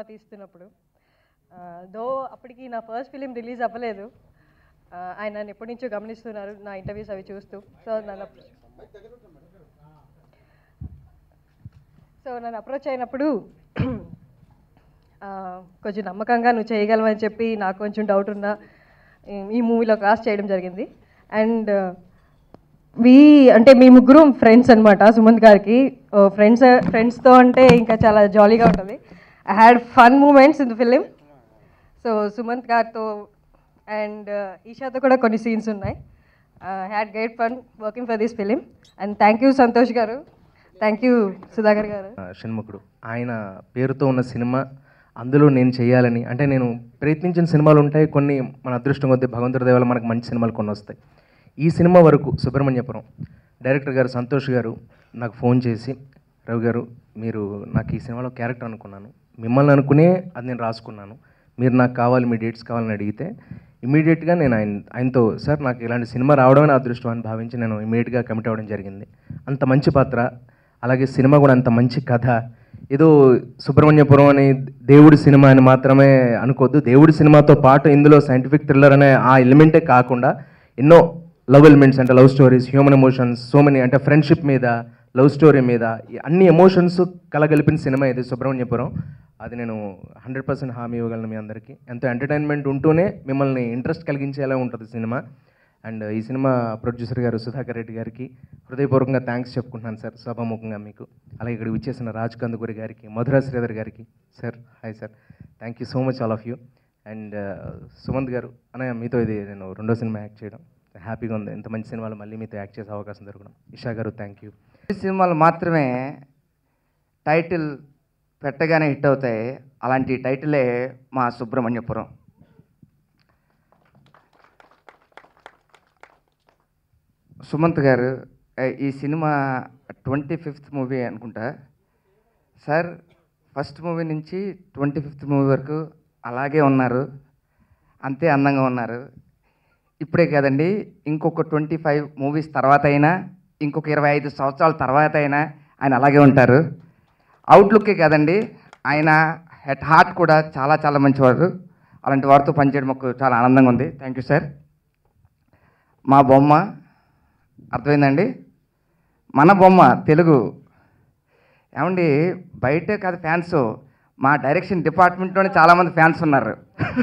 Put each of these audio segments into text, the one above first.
Cinema తీస్తున్నప్పుడు దో అప్పటికి నా first film release అవ్వలేదు ఆ, ఆయన నన్ను ఎప్పటి నుంచో గమనిస్తున్నారు నా ఇంటర్వ్యూస్ అవి చూస్తూ సో నన్ను సో నన్ను అప్రోచ్ అయినప్పుడు ఆ, కొంచెం నమ్మకంగా నువ్వు చేయగలవని చెప్పి నాకు కొంచెం డౌట్ ఉన్నా ఈ- ఈ మూవీలో కాస్ట్ చేయడం జరిగింది అండ్ వి అంటే మీ ముగ్గురు ఫ్రెండ్స్ అనమాట సుమంత్ గారికి ఫ్రెండ్స్ ఫ్రెండ్స్తో అంటే ఇంకా చాలా జాలీగా ఉంటుంది I had fun moments in the film so Sumanth గారితో అండ్ ఈషాతో కూడా కొన్ని సీన్స్ ఉన్నాయి had great fun working for this film and thank you Santosh garu thank you Sudhakar గారు ఆ, షణ్ముఖుడు ఆయన పేరుతో ఉన్న సినిమా అందులో నేను చేయాలని అంటే నేను ప్రయత్నించిన సినిమాలు ఉంటాయి కొన్ని మన అదృష్టం కొద్దీ భగవంతుడి దేవాల మనకు మంచి సినిమాలు కొన్ని వస్తాయి ఈ సినిమా వరకు సుబ్రహ్మణ్యపురం డైరెక్టర్ గారు సంతోష్ గారు నాకు ఫోన్ చేసి రవి గారు మీరు నాకు ఈ సినిమాలో క్యారెక్టర్ అనుకున్నాను మిమ్మల్ని అనుకునే అది నేను రాసుకున్నాను మీరు నాకు కావాలి మీ డేట్స్ కావాలని అడిగితే ఇమీడియట్గా నేను ఆయన ఆయనతో సార్ నాకు ఇలాంటి సినిమా రావడమే నా అదృష్టం అని భావించి నేను ఇమీడియట్గా కమిట్ అవ్వడం జరిగింది అంత మంచి పాత్ర అలాగే సినిమా కూడా అంత మంచి కథ ఏదో సుబ్రహ్మణ్యపురం అని దేవుడి సినిమా అని మాత్రమే అనుకోవద్దు దేవుడి సినిమాతో పాటు ఇందులో సైంటిఫిక్ థ్రిల్లర్ అనే ఆ ఎలిమెంటే కాకుండా ఎన్నో లవ్ ఎలిమెంట్స్ అంటే love stories human emotions so many అంటే ఫ్రెండ్షిప్ మీద లవ్ స్టోరీ మీద ఈ అన్ని ఎమోషన్స్ కలగలిపిన సినిమా ఇది సుబ్రహ్మణ్యపురం అది నేను హండ్రెడ్ పర్సెంట్ హామీ ఇవ్వగలను మీ అందరికీ ఎంతో ఎంటర్టైన్మెంట్ ఉంటూనే మిమ్మల్ని ఇంట్రెస్ట్ కలిగించేలా ఉంటుంది సినిమా అండ్ ఈ సినిమా ప్రొడ్యూసర్ గారు సుధాకర్ రెడ్డి గారికి హృదయపూర్వకంగా థ్యాంక్స్ చెప్పుకుంటున్నాను సార్ సభాముఖంగా మీకు అలాగే ఇక్కడ విచ్చేసిన రాజ్ కందుకూరి గారికి మధురా శ్రీధర్ గారికి sir hi sir thank you so much all of you and Sumanth garu అన్నయ్య మీతో ఇది నేను రెండో సినిమా యాక్ట్ చేయడం హ్యాపీగా ఉంది ఇంత మంచి సినిమాలు మళ్ళీ మీతో యాక్ట్ చేసే అవకాశం దొరకడం ఇషా గారు థ్యాంక్ యూ ఈ సినిమాలు మాత్రమే టైటిల్ పెట్టగానే హిట్ అవుతాయి అలాంటి టైటిలే మా సుబ్రహ్మణ్యపురం సుమంత్ గారు ఏ, ఈ సినిమా ట్వంటీ ఫిఫ్త్ మూవీ అనుకుంటా సార్ ఫస్ట్ మూవీ నుంచి ట్వంటీ ఫిఫ్త్ మూవీ వరకు అలాగే ఉన్నారు అంతే అందంగా ఉన్నారు ఇప్పుడే కాదండి ఇంకొక ట్వంటీ ఫైవ్ మూవీస్ తర్వాత అయినా ఇంకొక ఇరవై ఐదు సంవత్సరాల తర్వాత అయినా ఆయన అలాగే ఉంటారు అవుట్లుక్కే కాదండి ఆయన హెట్ హార్ట్ కూడా చాలా చాలా మంచివారు అలాంటి వారితో పనిచేయడం మాకు చాలా ఆనందంగా ఉంది థ్యాంక్ యూ సార్ మా బొమ్మ అర్థమైందండి మన బొమ్మ తెలుగు ఏమండి బయటే కాదు ఫ్యాన్స్ మా డైరెక్షన్ డిపార్ట్మెంట్లోనే చాలామంది ఫ్యాన్స్ ఉన్నారు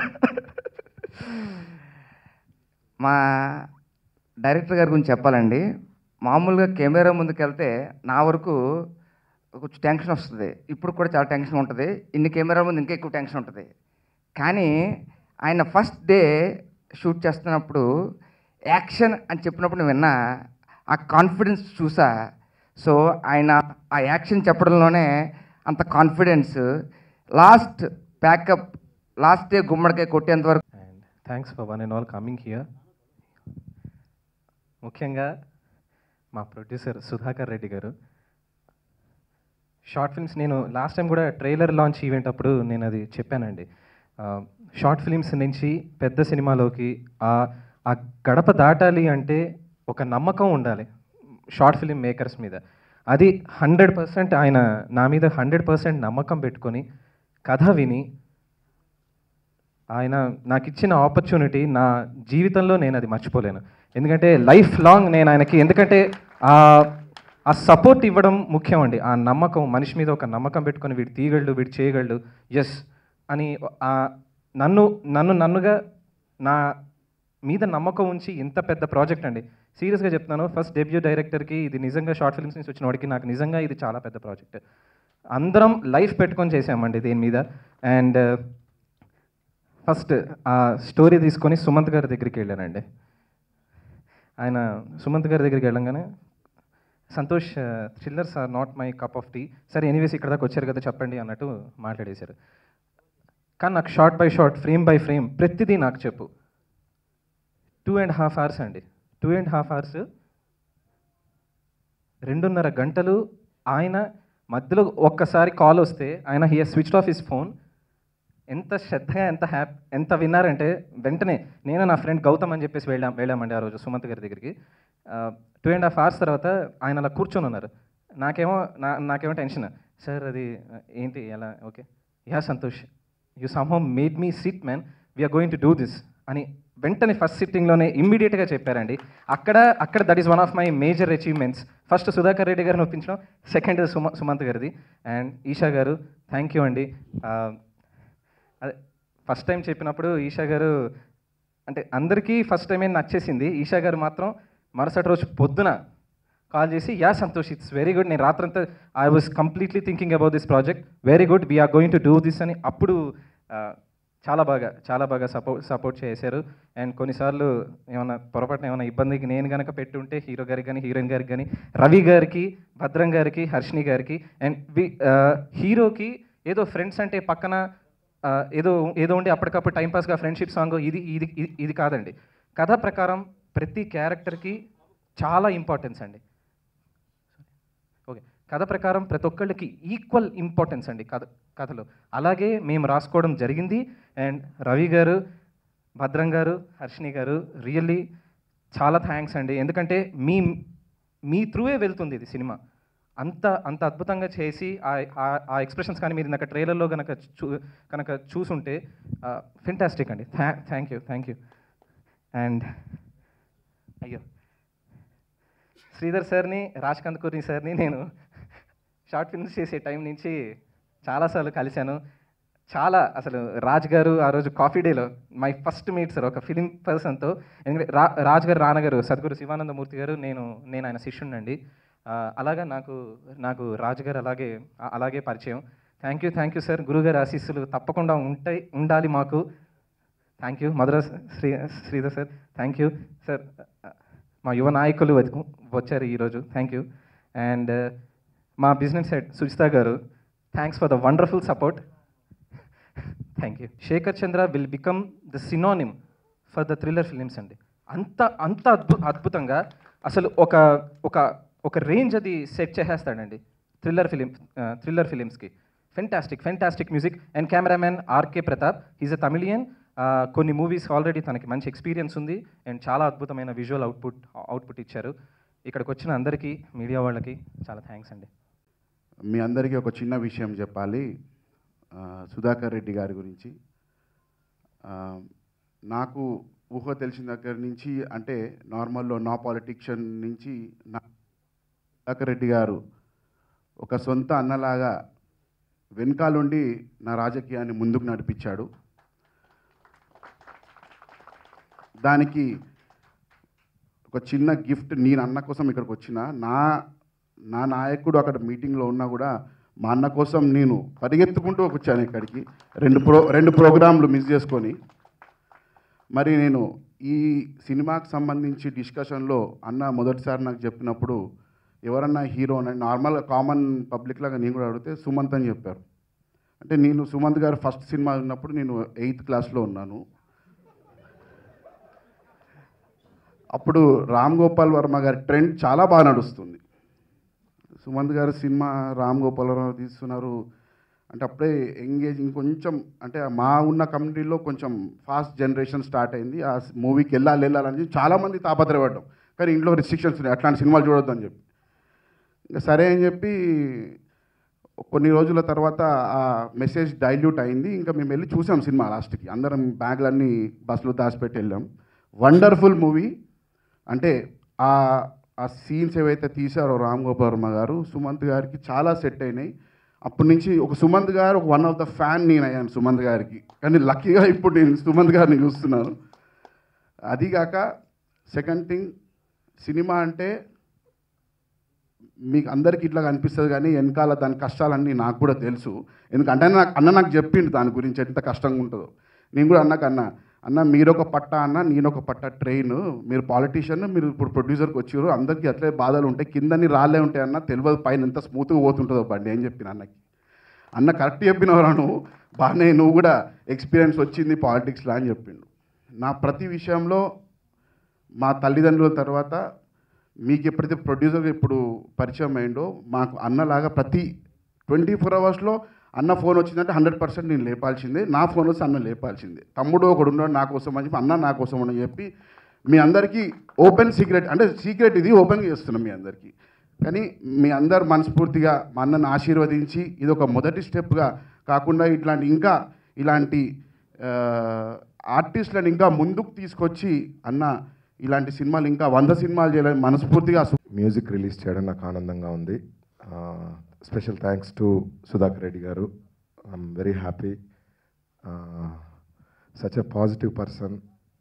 మా డైరెక్టర్ గారి గురించి చెప్పాలండి మామూలుగా కెమెరా ముందుకు వెళ్తే నా వరకు కొంచెం టెన్షన్ వస్తుంది ఇప్పుడు కూడా చాలా టెన్షన్ ఉంటుంది ఇన్ని కెమెరా ముందు ఇంకా ఎక్కువ టెన్షన్ ఉంటుంది కానీ ఆయన ఫస్ట్ డే షూట్ చేస్తున్నప్పుడు యాక్షన్ అని చెప్పినప్పుడు నేను విన్నా ఆ కాన్ఫిడెన్స్ చూసా సో ఆయన ఆ యాక్షన్ చెప్పడంలోనే అంత confidence last pack up last day గుమ్మడికాయ కొట్టేంత వరకు and thanks for one and all coming here ముఖ్యంగా మా producer Sudhakar Reddy garu short films నేను లాస్ట్ టైం కూడా ట్రైలర్ లాంచ్ ఈవెంట్ అప్పుడు నేను అది చెప్పానండి షార్ట్ ఫిల్మ్స్ నుంచి పెద్ద సినిమాలోకి ఆ ఆ గడప దాటాలి అంటే ఒక నమ్మకం ఉండాలి షార్ట్ ఫిలిం మేకర్స్ మీద అది హండ్రెడ్ పర్సెంట్ ఆయన నా మీద హండ్రెడ్ పర్సెంట్ నమ్మకం పెట్టుకొని కథ విని ఆయన నాకు ఇచ్చిన ఆపర్చునిటీ నా జీవితంలో నేను అది మర్చిపోలేను ఎందుకంటే లైఫ్ లాంగ్ నేను ఆయనకి ఎందుకంటే ఆ ఆ సపోర్ట్ ఇవ్వడం ముఖ్యం అండి ఆ నమ్మకం మనిషి మీద ఒక నమ్మకం పెట్టుకొని వీడు తీయగలడు వీడు చేయగలడు ఎస్ అని ఆ నన్ను నన్ను నన్నుగా నా మీద నమ్మకం ఉంచి ఇంత పెద్ద ప్రాజెక్ట్ అండి సీరియస్గా చెప్తున్నాను ఫస్ట్ డెబ్యూ డైరెక్టర్కి ఇది నిజంగా షార్ట్ ఫిల్మ్స్ నుంచి వచ్చిన వాడికి నాకు నిజంగా ఇది చాలా పెద్ద ప్రాజెక్ట్ అందరం లైఫ్ పెట్టుకొని చేసామండి దీని మీద అండ్ ఫస్ట్ ఆ స్టోరీ తీసుకొని సుమంత్ గారి దగ్గరికి వెళ్ళానండి ఆయన సుమంత్ గారి దగ్గరికి వెళ్ళంగానే Santosh thrillers are not my cup of tea సరే ఎనీవేస్ ఇక్కడ దాకా వచ్చారు కదా చెప్పండి అన్నట్టు మాట్లాడేశారు కానీ నాకు shot by shot frame by frame ప్రతిదీ నాకు చెప్పు టూ అండ్ హాఫ్ అవర్స్ అండి టూ అండ్ హాఫ్ అవర్స్ రెండున్నర గంటలు ఆయన మధ్యలో ఒక్కసారి కాల్ వస్తే ఆయన he switch off his phone ఎంత శ్రద్ధగా ఎంత హ్యాపీ ఎంత విన్నారంటే వెంటనే నేను నా ఫ్రెండ్ గౌతమ్ అని చెప్పేసి వెళ్ళాం వెళ్ళామండి ఆ రోజు సుమంత్ గారి దగ్గరికి టూ అండ్ హాఫ్ అవర్స్ తర్వాత ఆయన అలా కూర్చొని ఉన్నారు నాకేమో నా నాకేమో టెన్షన్ సార్ అది ఏంటి ఎలా okay yeah Santosh you somehow made me sit man we're going to do this అని వెంటనే ఫస్ట్ సిట్టింగ్లోనే ఇమ్మీడియట్గా చెప్పారండి అక్కడ అక్కడ that is one of my major achievements first Sudhakar Reddy గారిని ఒప్పించడం సెకండ్ సుమ సుమంత్ గారిది అండ్ ఈషా గారు థ్యాంక్ యూ అండి ఆ, అదే ఫస్ట్ టైం చెప్పినప్పుడు ఈషా గారు అంటే అందరికీ ఫస్ట్ టైమే నచ్చేసింది ఈషా గారు మాత్రం మరుసటి రోజు పొద్దున కాల్ చేసి yeah Santosh it's very good నేను రాత్రంతా I was completely thinking about this project very good we're going to do this అని అప్పుడు ఆ, చాలా బాగా చాలా బాగా సపోర్ట్ సపోర్ట్ చేశారు అండ్ కొన్నిసార్లు ఏమైనా పొరపాటున ఏమైనా ఇబ్బందికి నేను కనుక పెట్టుంటే హీరో గారికి కానీ హీరోయిన్ గారికి కానీ రవి గారికి భద్రం గారికి హర్షిని గారికి అండ్ వి హీరోకి ఏదో ఫ్రెండ్స్ అంటే పక్కన ఆ, ఏదో ఏదో ఉండి అప్పటికప్పుడు టైంపాస్గా ఫ్రెండ్షిప్ సాంగ్ ఇది ఇది ఇది- ఇది కాదండి కథ ప్రకారం ప్రతి క్యారెక్టర్కి చాలా ఇంపార్టెన్స్ అండి ఓకే కథ ప్రకారం ప్రతి ఒక్కళ్ళకి ఈక్వల్ ఇంపార్టెన్స్ అండి కథ కథలో అలాగే మేము రాసుకోవడం జరిగింది అండ్ రవి గారు భద్రం గారు హర్షిని గారు రియల్లీ చాలా థ్యాంక్స్ అండి ఎందుకంటే మీ మీ త్రూవే వెళ్తుంది ఇది సినిమా అంత అంత అద్భుతంగా చేసి ఆ- ఆ- ఆ ఎక్స్ప్రెషన్స్ కానీ మీరు ఇందాక ట్రైలర్లో కనుక చూ కనుక చూసుంటే ఫెంటాస్టిక్ అండి థ్యా thank you thank you and అయ్యో శ్రీధర్ సార్ని రాజ్ కందుకూరి సార్ని నేను షార్ట్ ఫిల్మ్స్ చేసే టైం నుంచి చాలాసార్లు కలిశాను చాలా అసలు రాజ్ గారు ఆ రోజు కాఫీ డేలో మై ఫస్ట్ మీట్ సార్ ఒక ఫిలిం పర్సన్తో ఎందుకంటే రా రాజ్ గారు రానగారు సద్గురు శివానందమూర్తి గారు నేను నేను ఆయన శిష్యుడినండి ఆ, అలాగా నాకు నాకు రాజు గారు అలాగే ఆ- అలాగే పరిచయం thank you thank you sir గురుగారి ఆశీస్సులు తప్పకుండా ఉంటాయి ఉండాలి మాకు thank you Madhura Sri Sridhar sir thank you sir మా యువ నాయకులు వచ్చ- వచ్చారు ఈరోజు థ్యాంక్ యూ అండ్ మా business head Sujitha garu thanks for the wonderful support thank you Shekar Chandra will become the synonym for the thriller films అండి అంత అంత అద్భు అద్భుతంగా అసలు ఒక ఒక ఒక రేంజ్ అది సెట్ చేసేస్తాడండి థ్రిల్లర్ ఫిలిం థ్రిల్లర్ ఫిలిమ్స్కి fantastic fantastic music and cameraman R K Pratap is a Tamilian కొన్ని మూవీస్ ఆల్రెడీ తనకి మంచి ఎక్స్పీరియన్స్ ఉంది అండ్ చాలా అద్భుతమైన విజువల్ అవుట్పుట్ అవుట్పుట్ ఇచ్చారు ఇక్కడికి వచ్చిన అందరికీ మీడియా వాళ్ళకి చాలా థ్యాంక్స్ అండి మీ అందరికీ ఒక చిన్న విషయం చెప్పాలి ఆ, సుధాకర్ రెడ్డి గారి గురించి ఆ, నాకు ఊహ తెలిసిన దగ్గర నుంచి అంటే నార్మల్లో నా పాలిటిక్షన్ నుంచి నా సుధాకర్ రెడ్డి గారు ఒక సొంత అన్నలాగా వెనకాలుండి నా రాజకీయాన్ని ముందుకు నడిపించాడు దానికి ఒక చిన్న గిఫ్ట్ నేను అన్న కోసం ఇక్కడికి వచ్చిన నా నా నాయకుడు అక్కడ మీటింగ్లో ఉన్నా కూడా మా అన్న కోసం నేను పరిగెత్తుకుంటూ వచ్చాను ఇక్కడికి రెండు ప్రో రెండు ప్రోగ్రాంలు మిస్ చేసుకొని మరి నేను ఈ సినిమాకి సంబంధించి డిస్కషన్లో అన్న మొదటిసారి నాకు చెప్పినప్పుడు ఎవరన్నా హీరో అని నార్మల్ కామన్ పబ్లిక్ లాగా నేను కూడా అడిగితే సుమంత్ అని చెప్పారు అంటే నేను సుమంత్ గారు ఫస్ట్ సినిమా ఉన్నప్పుడు నేను ఎయిత్ క్లాస్లో ఉన్నాను అప్పుడు రామ్ గోపాల్ వర్మ గారి ట్రెండ్ చాలా బాగా నడుస్తుంది సుమంత్ గారు సినిమా రామ్ గోపాల్ వర్మ తీస్తున్నారు అంటే అప్పుడే ఎంగేజ్ ఇంకొంచెం అంటే మా ఉన్న కమ్యూనిటీలో కొంచెం ఫాస్ట్ జనరేషన్ స్టార్ట్ అయింది ఆ మూవీకి వెళ్ళాలి వెళ్ళాలని చెప్పి చాలామంది తాపత్రయపడ్డాం కానీ ఇంట్లో రిస్ట్రిక్షన్స్ ఉన్నాయి అట్లాంటి సినిమాలు చూడొద్దు అని చెప్పి ఇంకా సరే అని చెప్పి కొన్ని రోజుల తర్వాత ఆ మెసేజ్ డైల్యూట్ అయింది ఇంకా మేము వెళ్ళి చూసాం సినిమా లాస్ట్కి అందరం బ్యాగ్లన్నీ బస్సులో దాచిపెట్టి వెళ్ళాం వండర్ఫుల్ మూవీ అంటే ఆ ఆ సీన్స్ ఏవైతే తీశారో రామ్ గోపాల్ వర్మ గారు సుమంత్ గారికి చాలా సెట్ అయినాయి అప్పటి నుంచి ఒక సుమంత్ గారు ఒక వన్ ఆఫ్ ద ఫ్యాన్ నేను అయ్యాను సుమంత్ గారికి కానీ లక్కీగా ఇప్పుడు నేను సుమంత్ గారిని చూస్తున్నాను అదిగాక సెకండ్ థింగ్ సినిమా అంటే మీకు అందరికీ ఇట్లా అనిపిస్తుంది కానీ వెనకాల దాని కష్టాలన్నీ నాకు కూడా తెలుసు ఎందుకంటే అన్న నాకు అన్న నాకు చెప్పిండు దాని గురించి ఎంత కష్టంగా ఉంటుందో నేను కూడా అన్నకు అన్న అన్న మీరు ఒక పట్ట అన్న నేను ఒక పట్ట ట్రైన్ మీరు పాలిటీషియన్ మీరు ఇప్పుడు ప్రొడ్యూసర్కి వచ్చారు అందరికీ అట్లే బాధలు ఉంటాయి కిందని రాళ్ళే ఉంటాయి అన్న తెలియదు పైన ఎంత స్మూత్గా పోతుంటుందో బండి ఏం చెప్పిన అన్నకి అన్న కరెక్ట్ చెప్పినవరా నువ్వు బాగానే నువ్వు కూడా ఎక్స్పీరియన్స్ వచ్చింది పాలిటిక్స్లో అని చెప్పిండు నా ప్రతి విషయంలో మా తల్లిదండ్రుల తర్వాత మీకు ఎప్పుడైతే ప్రొడ్యూసర్ ఇప్పుడు పరిచయం అయిందో మాకు అన్నలాగా ప్రతి ట్వంటీ ఫోర్ అవర్స్లో అన్న ఫోన్ వచ్చిందంటే హండ్రెడ్ పర్సెంట్ నేను లేపాల్సిందే నా ఫోన్ వస్తే అన్న లేపాల్సిందే తమ్ముడు ఒకడు ఉన్నాడు నా కోసం అని చెప్పి అన్న నా కోసం అని చెప్పి మీ అందరికీ ఓపెన్ సీక్రెట్ అంటే సీక్రెట్ ఇది ఓపెన్గా చేస్తున్నాం మీ అందరికీ కానీ మీ అందరు మనస్ఫూర్తిగా మా అన్నను ఆశీర్వదించి ఇది ఒక మొదటి స్టెప్గా కాకుండా ఇట్లాంటి ఇంకా ఇలాంటి ఆ, ఆర్టిస్టులను ఇంకా ముందుకు తీసుకొచ్చి అన్న ఇలాంటి సినిమాలు ఇంకా వంద సినిమాలు చేయాలని మనస్ఫూర్తిగా సు- మ్యూజిక్ రిలీజ్ చేయడం నాకు ఆనందంగా ఉంది special thanks to Sudhakar Reddy garu I'm very happy such a positive person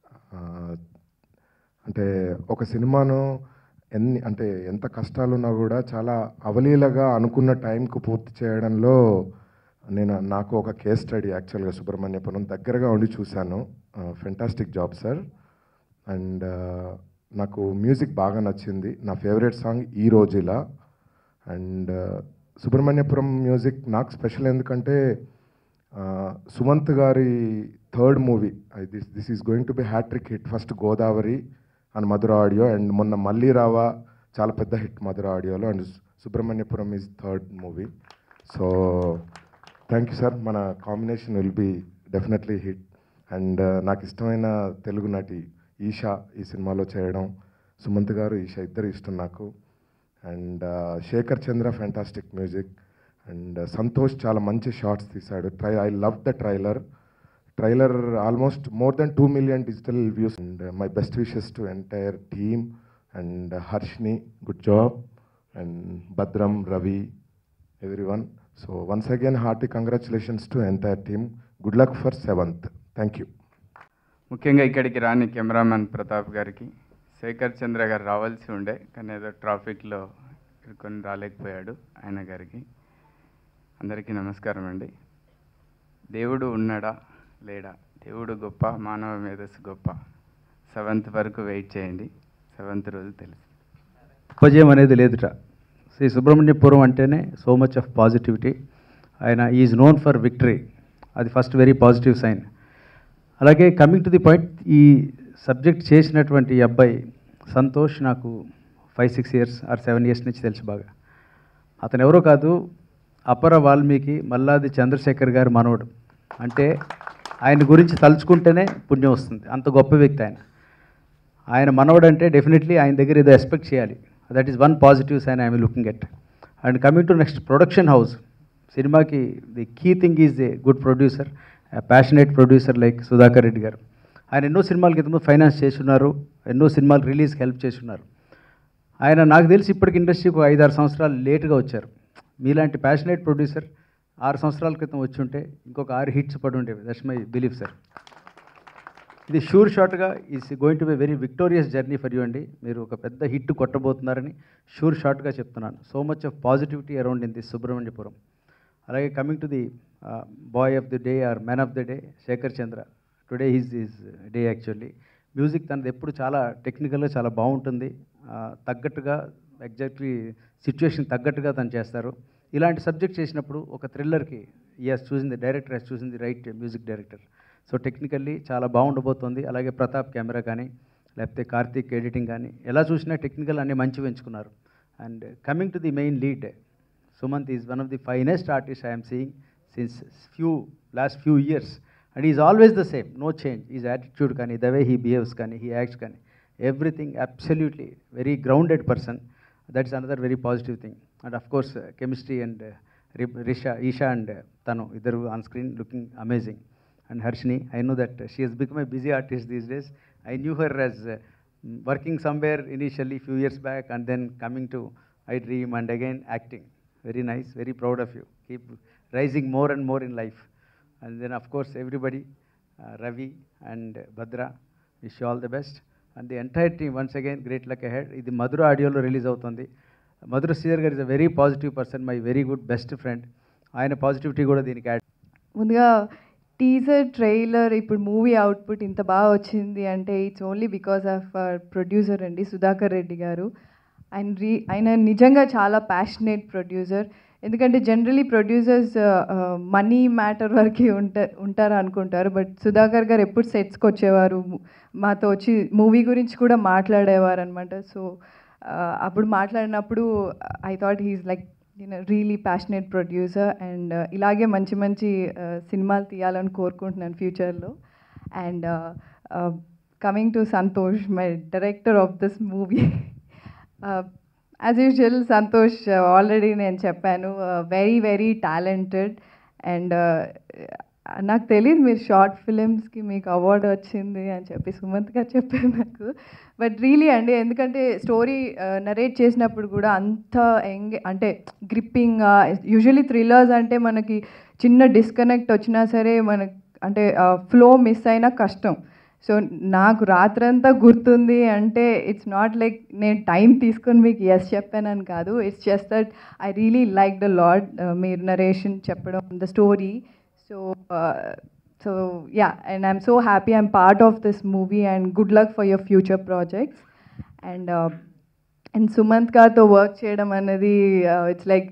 అంటే ఒక సినిమాను ఎన్ని అంటే ఎంత కష్టాలున్నా కూడా చాలా అవలీలగా అనుకున్న టైంకు పూర్తి చేయడంలో నేను నాకు ఒక కేస్ స్టడీ యాక్చువల్గా సుబ్రహ్మణ్యపురం దగ్గరగా ఉండి చూశాను ఫెంటాస్టిక్ జాబ్ సార్ అండ్ నాకు మ్యూజిక్ బాగా నచ్చింది నా ఫేవరెట్ సాంగ్ ఈ రోజులా అండ్ సుబ్రహ్మణ్యపురం మ్యూజిక్ నాకు స్పెషల్ ఎందుకంటే ఆ, సుమంత్ గారి third movie this this is going to be hat trick hit first Godavari and Madhura audio and మొన్న మళ్ళీ రావా చాలా పెద్ద హిట్ మధుర ఆడియోలో and Subrahmanyapuram is third movie so thank you sir మన combination will be definitely hit and నాకు ఇష్టమైన తెలుగు నటి ఈషా ఈ సినిమాలో చేయడం సుమంత్ గారు ఈషా ఇద్దరు ఇష్టం నాకు and Shekar Chandra fantastic music and Santosh చాలా మంచి షార్ట్స్ తీశాడు ట్రై I love the trailer trailer almost more than two million digital views and my best wishes to entire team and హర్ష్ని good job and Bhadram Ravi everyone so once again hearty congratulations to entire team good luck for seventh thank you ముఖ్యంగా ఇక్కడికి రాని cameraman Pratap గారికి శేఖర్ చంద్ర గారు రావాల్సి ఉండే కానీ ఏదో ట్రాఫిక్లో ఇరుకొని రాలేకపోయాడు ఆయన గారికి అందరికీ నమస్కారం అండి దేవుడు ఉన్నాడా లేడా దేవుడు గొప్ప మానవ మేధస్సు గొప్ప సెవెంత్ వరకు వెయిట్ చేయండి సెవెంత్ రోజు తెలుసు అపజయం అనేది లేదుట శ్రీ సుబ్రహ్మణ్యపురం అంటేనే సో మచ్ ఆఫ్ పాజిటివిటీ ఆయన ఈజ్ నోన్ ఫర్ విక్టరీ అది ఫస్ట్ వెరీ పాజిటివ్ సైన్ అలాగే కమింగ్ టు ది పాయింట్ ఈ సబ్జెక్ట్ చేసినటువంటి ఈ అబ్బాయి సంతోష్ నాకు five six years or seven years నుంచి తెలుసు బాగా అతను ఎవరో కాదు అపర వాల్మీకి మల్లాది చంద్రశేఖర్ గారి మనవడు అంటే ఆయన గురించి తలుచుకుంటేనే పుణ్యం వస్తుంది అంత గొప్ప వ్యక్తి ఆయన ఆయన మనవడు అంటే డెఫినెట్లీ ఆయన దగ్గర ఏదో ఎక్స్పెక్ట్ చేయాలి that is one positive sign I'm looking at and coming to next production house సినిమాకి the key thing is a good producer passionate producer like Sudhakar Reddy garu ఆయన ఎన్నో సినిమాలకి ఇంతకుముందు ఫైనాన్స్ చేస్తున్నారు ఎన్నో సినిమాలు రిలీజ్కి హెల్ప్ చేస్తున్నారు ఆయన నాకు తెలిసి ఇప్పటికి ఇండస్ట్రీకి ఒక ఐదారు సంవత్సరాలు లేట్గా వచ్చారు మీలాంటి ప్యాషనేట్ ప్రొడ్యూసర్ ఆరు సంవత్సరాల క్రితం వచ్చి ఉంటే ఇంకొక ఆరు హిట్స్ పడి ఉండేవి దట్స్ మై బిలీఫ్ సార్ ఇది షూర్ షార్ట్గా is going to be very victorious journey for you అండి మీరు ఒక పెద్ద హిట్ కొట్టబోతున్నారని షూర్ షార్ట్గా చెప్తున్నాను so much of positivity around in this Subrahmanyapuram అలాగే coming to the boy of the day or man of the day Shekar Chandra today is is day actually music తనది ఎప్పుడు చాలా టెక్నికల్గా చాలా బాగుంటుంది ఆ, తగ్గట్టుగా ఎగ్జాక్ట్లీ సిచ్యువేషన్ తగ్గట్టుగా తను చేస్తారు ఇలాంటి సబ్జెక్ట్ చేసినప్పుడు ఒక థ్రిల్లర్కి ఎస్ చూసింది డైరెక్టర్ ఎస్ చూసింది right music director so technically చాలా బాగుండబోతుంది అలాగే ప్రతాప్ కెమెరా కానీ లేకపోతే కార్తీక్ ఎడిటింగ్ కానీ ఎలా చూసినా టెక్నికల్ అన్నీ మంచిగా ఎంచుకున్నారు and coming to the main lead Sumanth is one of the finest artist I'm seeing since few last few years and is always the same no change is attitude కానీ the way he behaves కానీ he acts కానీ everything absolutely very grounded person that is another very positive thing and of course chemistry and Risha Eesha and తను ఇద్దరు on screen looking amazing and Harshini I know that she has become a busy artist these days I knew her as working somewhere initially few years back and then coming to I dream and again acting very nice, very proud of you. Keep rising more and more in life. And then, of course, everybody, uh, Ravi and Bhadra, wish you all the best. And the entire team, once again, great luck ahead. ఇది మధుర ఆడియోలో release అవుతుంది Madhura Sridhar garu is a very positive person my very good best friend ఆయన positivity కూడా దీనికి add ముందుగా teaser trailer ఇప్పుడు movie output ఇంత బాగా వచ్చింది అంటే it's only because of producer అండి సుధాకర్ రెడ్డి గారు ఆయన రీ ఆయన నిజంగా చాలా ప్యాషనేట్ ప్రొడ్యూసర్ ఎందుకంటే జనరలీ ప్రొడ్యూసర్స్ మనీ మ్యాటర్ వరకు ఉంట ఉంటారు అనుకుంటారు బట్ సుధాకర్ గారు ఎప్పుడు సెట్స్కి వచ్చేవారు మాతో వచ్చి మూవీ గురించి కూడా మాట్లాడేవారు అనమాట సో అప్పుడు మాట్లాడినప్పుడు ఐ థాట్ హీస్ లైక్ నేను రియలీ ప్యాషనేట్ ప్రొడ్యూసర్ అండ్ ఇలాగే మంచి మంచి uh, సినిమాలు తీయాలని కోరుకుంటున్నాను ఫ్యూచర్లో and coming to Santosh my director of this movie as usual Santosh already నేను చెప్పాను వెరీ వెరీ టాలెంటెడ్ అండ్ నాకు తెలియదు మీరు షార్ట్ ఫిలిమ్స్కి మీకు అవార్డు వచ్చింది అని చెప్పి సుమంత్ గారు చెప్పారు నాకు బట్ రియలీ అండి ఎందుకంటే స్టోరీ నరేట్ చేసినప్పుడు కూడా అంత ఎంగ్ అంటే గ్రిప్పింగ్గా యూజువలీ థ్రిల్లర్స్ అంటే మనకి చిన్న డిస్కనెక్ట్ వచ్చినా సరే మనకి అంటే ఫ్లో మిస్ అయినా కష్టం సో నాకు రాత్రంతా గుర్తుంది అంటే ఇట్స్ నాట్ లైక్ నేను టైం తీసుకొని మీకు ఎస్ చెప్పానని కాదు it's just that I really like the lad మీరు నరేషన్ చెప్పడం the story so so yeah and I'm so happy I'm part of this movie and good luck for your future projects and and Sumanth గారితో work చేయడం అనేది it's like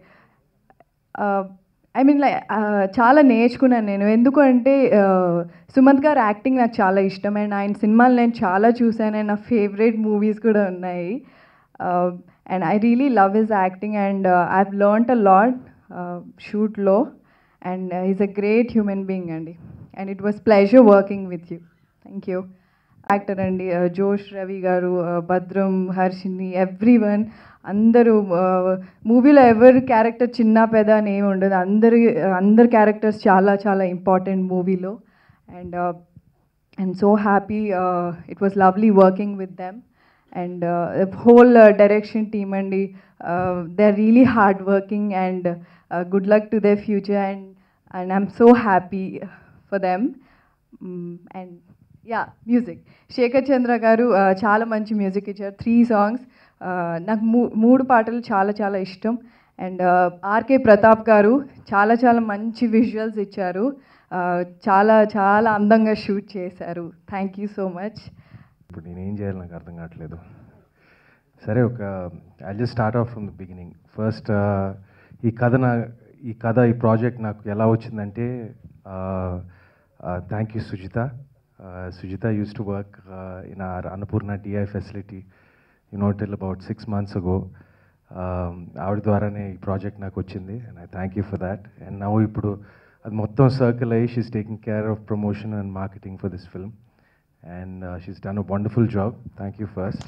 I mean like చాలా నేర్చుకున్నాను నేను ఎందుకంటే సుమంత్ గారు యాక్టింగ్ నాకు చాలా ఇష్టం అండ్ ఆయన సినిమాలు నేను చాలా చూశాను అండ్ నా ఫేవరెట్ మూవీస్ కూడా ఉన్నాయి and I really love his acting and I హ్ లర్న్ట్ అ లాట్ షూట్లో and is a great human being అండి and it was pleasure working with you thank you actor అండి జోష్ రవి గారు భద్రం హర్షిని ఎవ్రీ వన్ అందరూ మూవీలో ఎవరి క్యారెక్టర్ చిన్న పెద్ద అని ఏమి ఉండదు అందరి అందరి క్యారెక్టర్స్ చాలా చాలా ఇంపార్టెంట్ మూవీలో and and so happy it was lovely working with them and whole direction team అండి they are really hard working and good luck to they future and and I'm so happy for them and yeah music Shekar Chandra garu చాలా మంచి music ఇచ్చారు three songs నాకు మూ మూడు పాటలు చాలా చాలా ఇష్టం అండ్ ఆర్కే ప్రతాప్ గారు చాలా చాలా మంచి విజువల్స్ ఇచ్చారు చాలా చాలా అందంగా షూట్ చేశారు థ్యాంక్ యూ సో మచ్ ఇప్పుడు నేనేం చేయాలి నాకు అర్థం కావట్లేదు సరే ఒక I just start off from the beginning first ఈ కథ నా ఈ కథ ఈ ప్రాజెక్ట్ నాకు ఎలా వచ్చిందంటే thank you Sujitha Sujitha used to work in our Annapurna D I facility you know till about six months ago ఆవిడ ద్వారానే ఈ ప్రాజెక్ట్ నాకు వచ్చింది and I thank you for that and నవ్వు ఇప్పుడు అది మొత్తం సర్కిల్ అయ్యి she's taking care of promotion and marketing for this film and she's done a wonderful job thank you first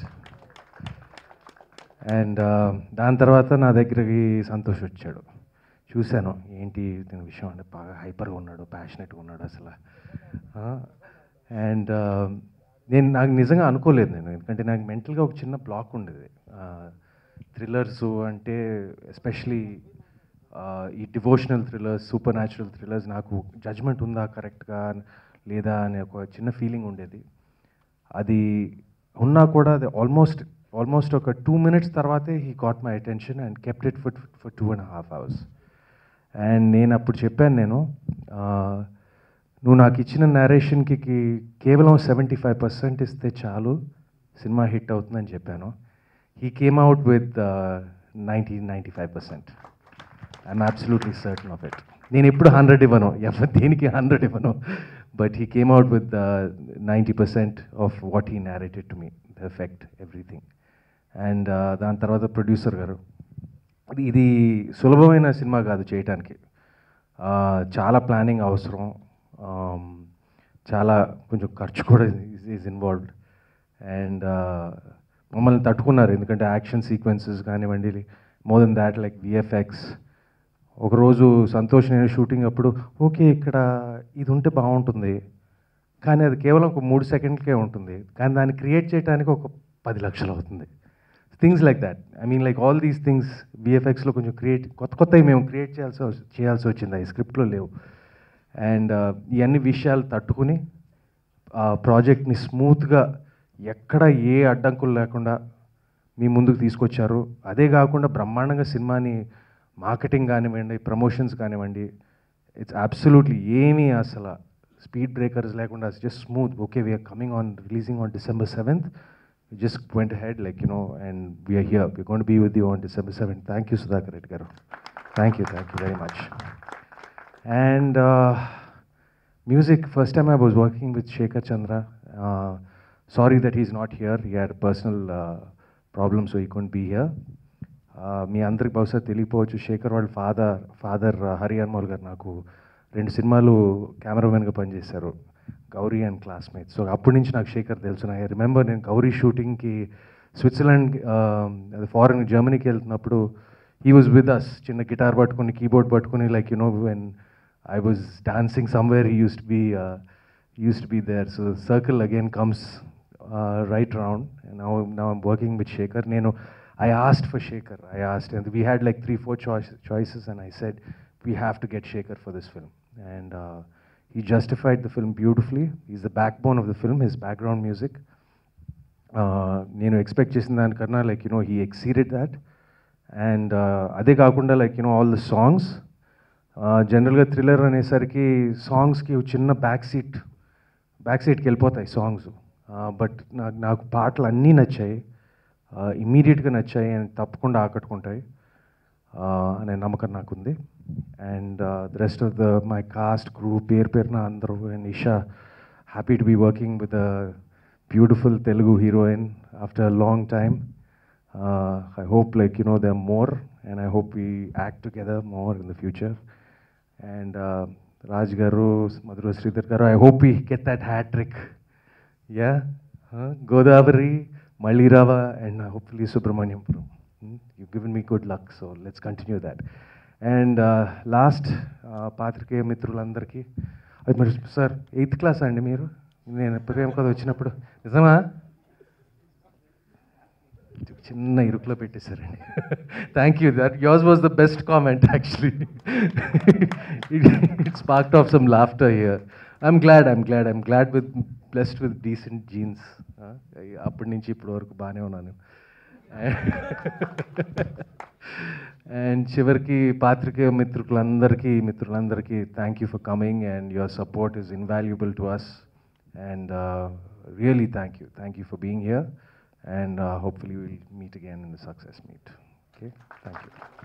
and దాని తర్వాత నా దగ్గరికి సంతోష్ వచ్చాడు చూశాను ఏంటి దీని విషయం అంటే బాగా హైపర్గా ఉన్నాడు ప్యాషనెట్గా ఉన్నాడు అసలు అండ్ నేను నాకు నిజంగా అనుకోలేదు నేను ఎందుకంటే నాకు మెంటల్గా ఒక చిన్న బ్లాక్ ఉండేది థ్రిల్లర్స్ అంటే ఎస్పెషలీ ఈ devotional thrillers supernatural thrillers నాకు జడ్జ్మెంట్ ఉందా కరెక్ట్గా లేదా అనే ఒక చిన్న ఫీలింగ్ ఉండేది అది ఉన్నా కూడా అది ఆల్మోస్ట్ ఆల్మోస్ట్ ఒక టూ మినిట్స్ తర్వాతే he caught my attention and kept it for for two and half hours and నేను అప్పుడు చెప్పాను నేను నువ్వు నాకు ఇచ్చిన నరేషన్కి కేవలం సెవెంటీ ఫైవ్ పర్సెంట్ ఇస్తే చాలు సినిమా హిట్ అవుతుందని చెప్పాను he came out with ninety ninety five percent I'm absolutely certain of it నేను ఎప్పుడు హండ్రెడ్ ఇవ్వను ఎవరు దేనికి హండ్రెడ్ ఇవ్వను but he came out with ninety percent of what he narrated to me the effect everything and దాని తర్వాత producer గారు ఇది సులభమైన సినిమా కాదు చేయటానికి చాలా ప్లానింగ్ అవసరం చాలా కొంచెం ఖర్చు కూడా ఈజ్ ఇన్వాల్వ్డ్ అండ్ మమ్మల్ని తట్టుకున్నారు ఎందుకంటే యాక్షన్ సీక్వెన్సెస్ కానివ్వండి more than that like VFX ఒకరోజు సంతోష్ నేను షూటింగ్ అప్పుడు ఓకే ఇక్కడ ఇది ఉంటే బాగుంటుంది కానీ అది కేవలం ఒక మూడు సెకండ్కే ఉంటుంది కానీ దాన్ని క్రియేట్ చేయడానికి ఒక పది లక్షలు అవుతుంది things like that I mean like all these things విఎఫ్ఎక్స్లో కొంచెం క్రియేట్ కొత్త కొత్తవి మేము క్రియేట్ చేయాల్సి చేయాల్సి వచ్చింది ఈ స్క్రిప్ట్లో లేవు అండ్ ఇవన్నీ విషయాలు తట్టుకుని ఆ ప్రాజెక్ట్ని స్మూత్గా ఎక్కడ ఏ అడ్డంకులు లేకుండా మీ ముందుకు తీసుకొచ్చారు అదే కాకుండా బ్రహ్మాండంగా సినిమాని మార్కెటింగ్ కానివ్వండి ప్రమోషన్స్ కానివ్వండి ఇట్స్ అబ్సల్యూట్లీ ఏమీ అసలు స్పీడ్ బ్రేకర్స్ లేకుండా just smooth okay we're coming on releasing on December seventh just went ahead like you know and we are here we're going to be with you on december 7th thank you sudhakar reddy garu thank you thank you very much and uh, music first time i was working with shekhar chandra uh, sorry that he's not here he had a personal uh, problem so he couldn't be here మీ అందరికి బహుశా తెలియపోవచ్చు శేఖర్ వాళ్ళ father father Hari Anmol గారు నాకు రెండు సినిమాలు కెమెరామెన్గా పనిచేశారు Gauri and classmates so అప్పటి నుంచి నాకు శేఖర్ తెలుసు ఐ రిమెంబర్ నేను గౌరీ షూటింగ్కి స్విట్జర్లాండ్ అది ఫారెన్ జర్మనీకి వెళ్తున్నప్పుడు హీ వాజ్ విత్ అస్ చిన్న గిటార్ పట్టుకుని కీబోర్డ్ పట్టుకుని like you know when I was dancing somewhere. He used to be uh, used to be there. So the circle again comes uh, right round. And now now I'm working with Shekhar. Nenu, I asked for Shekhar. I asked, and we had like three four choice, choices, and I said we have to get Shekhar for this film. And uh, he justified the film beautifully. He's the backbone of the film. His background music. నేను expect చేసిన దానికన్నా like you know he exceeded that and అదే కాకుండా like you know all the songs జనరల్గా thriller అనేసరికి సాంగ్స్కి చిన్న back seat back సీట్కి వెళ్ళిపోతాయి సాంగ్స్ బట్ నాకు నాకు పాటలు అన్నీ నచ్చాయి ఇమ్మీడియట్గా నచ్చాయి అండ్ తప్పకుండా ఆకట్టుకుంటాయి అనే నమ్మకం నాకుంది and the rest of the my cast crew పేరు పేరున అందరూ and Isha happy to be working with beautiful Telugu heroine after a long time. Uh, I hope, like, you know, there are more, and I hope we act together more in the future. And uh, Raj Garu, Madhura Sridhar Garu, I hope we get that hat trick. Yeah? Huh? Godavari, Malirava, and uh, hopefully Subramanyampuram. Hmm? You've given me good luck, so let's continue that. And last పాత్రికేయ మిత్రులందరికీ అది మరి sir eighth class అండి మీరు నేను ప్రేమ కథ వచ్చినప్పుడు నిజమా చిన్న ఇరుకులో పెట్టేశారండి thank you that yours was the best comment actually it's part of some laughter here I'm glad I'm glad I'm glad with blessed with decent genes అప్పటి నుంచి ఇప్పటి వరకు బాగానే ఉన్నాను అండ్ చివరికి పాత్రికేయ మిత్రులందరికీ మిత్రులందరికీ thank you for coming and your support is invaluable to us and uh, really thank you. Thank you for being here, and uh, hopefully we'll meet again in the success meet. Okay, thank you.